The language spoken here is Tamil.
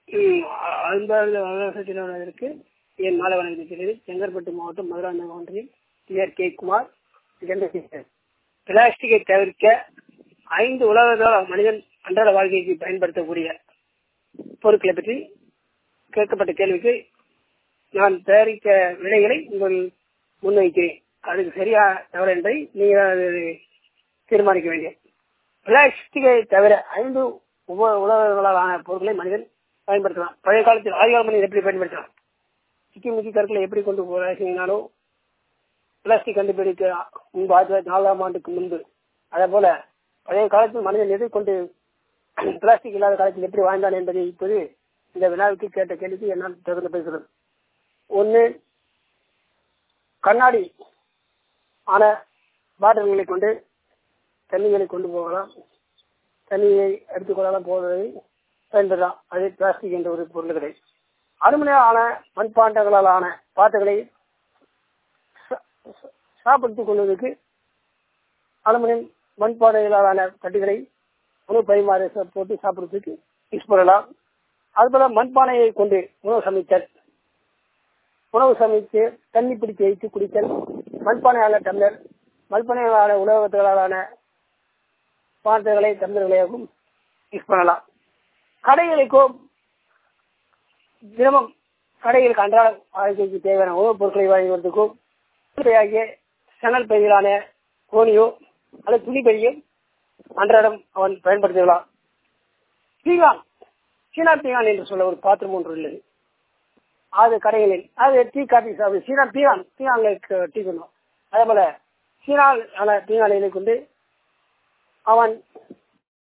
அன்பார்ந்த வனவாசத்தினருக்கு என் மாலை வணக்கத்திற்கு செங்கற்பட்டு மாவட்டம் மதுராந்தகம் ஒன்றியம் டிஆர் கே குமார் பிளாஸ்டிக்கை தவிர்க்க ஐந்து உலகத்தோட மனிதன் அன்றாட வாழ்க்கைக்கு பயன்படுத்தக்கூடிய பொருட்களை பற்றி கேட்கப்பட்ட கேள்விக்கு நான் தயாரித்த விடைகளை உங்கள் முன்வைக்கிறேன் அதுக்கு சரியா தவறு என்பதை நீங்கள் அது தீர்மானிக்க வேண்டிய பிளாஸ்டிக்கை தவிர ஐந்து உப உலகங்களாலான பொருட்களை மனிதன் பயன்படுத்தலாம் பழைய காலத்தில் ஆதிகால மனிதன் எப்படி பயன்படுத்தலாம் சிக்கி முக்கி கற்களை எப்படி கொண்டு போனாலும் பிளாஸ்டிக் கண்டுபிடிக்க முன்பு ஆயிரத்தி தொள்ளாயிரத்தி நாலாம் ஆண்டுக்கு முன்பு அதே போல பழைய காலத்தில் மனிதன் எதை கொண்டு பிளாஸ்டிக் இல்லாத காலத்தில் எப்படி வாழ்ந்தான் என்பதை இப்போது இந்த வினாவுக்கு கேட்ட கேள்விக்கு என்னால் தகுந்த பேசுகிறது ஒன்று கண்ணாடி ஆன பாட்டில்களை கொண்டு தண்ணிகளை கொண்டு போகலாம் தண்ணியை எடுத்துக்கொள்ளலாம் போவதை பயன்படலாம் அது பிளாஸ்டிக் என்ற ஒரு பொருள் கிடையாது அலுமினியான மண்பாண்டங்களால் ஆன பாட்டுகளை சாப்பிட்டுக் கொள்வதற்கு அலுமினியம் மண்பானைகளாலான தட்டுகளை உணவு பரிமாற போட்டு சாப்பிடுறதுக்கு யூஸ் பண்ணலாம் அதுபோல மண்பானையை கொண்டு உணவு சமைத்தல் உணவு சமைத்து தண்ணி பிடித்து வைத்து குடித்தல் மண்பானையால டம்ளர் மண்பானைகளான உலகங்களாலான பாத்திரங்களை டம்ளர்களையும் யூஸ் பண்ணலாம் கடைகளுக்கும் தினமும் கடைகளுக்கு அன்றாட வாழ்க்கைக்கு தேவையான உணவுப் பொருட்களை வாங்குவதற்கும் ஆகிய சணல் பைகளான கோணியோ அல்லது துணி பையோ அன்றாடம் அவன் பயன்படுத்தலாம் பீகான் சீனா பீகான் என்று சொல்ல ஒரு பாத்திரம் ஒன்று உள்ளது அது கடைகளில் அது டீ காபி சாப்பிடு சீனா பீகான் பீகான்ல டீ பண்ணும் அதே போல சீனா பீகானை கொண்டு அவன்